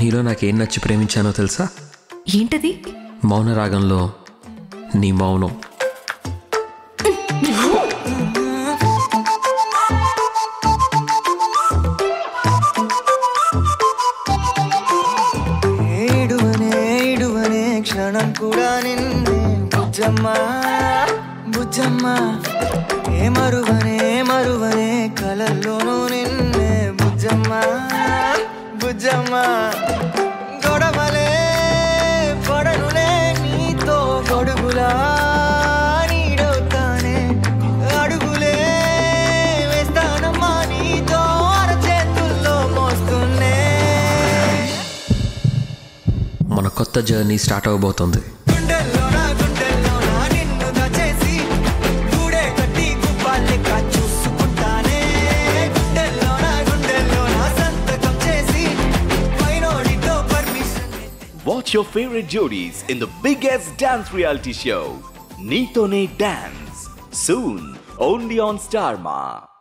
నీలో నాకేం నచ్చి ప్రేమించానో తెలుసా ఏంటది మౌన రాగంలో నీ మౌనం ఏడువనే ఏడువనే క్షణం కూడా నిన్నే బుజ్జమ్మ బుజ్జమ్మ ఏ మరువనే మరువనే కలల్లోనూ నిన్నే బుజ్జమ్మ బుజ్జమ్మ గొడవలే పడనులే నీతో గొడుగులా నీడవుతానే అడుగులే వేస్తానమ్మా నీతో అరచేతుల్లో మోస్తున్నే మన కొత్త జర్నీ స్టార్ట్ అవబోతుంది గుండెల్లోన గుండెల్లోన నిన్ను దచేసి గూడే కట్టి గుప్పాలెక్క చూసుకుంటానే గుండెల్లోన గుండెల్లోన సంతకం చేసి పైనోడితో permission Watch your favorite jodis in the biggest dance reality show, Neetone Dance, soon only on Starma.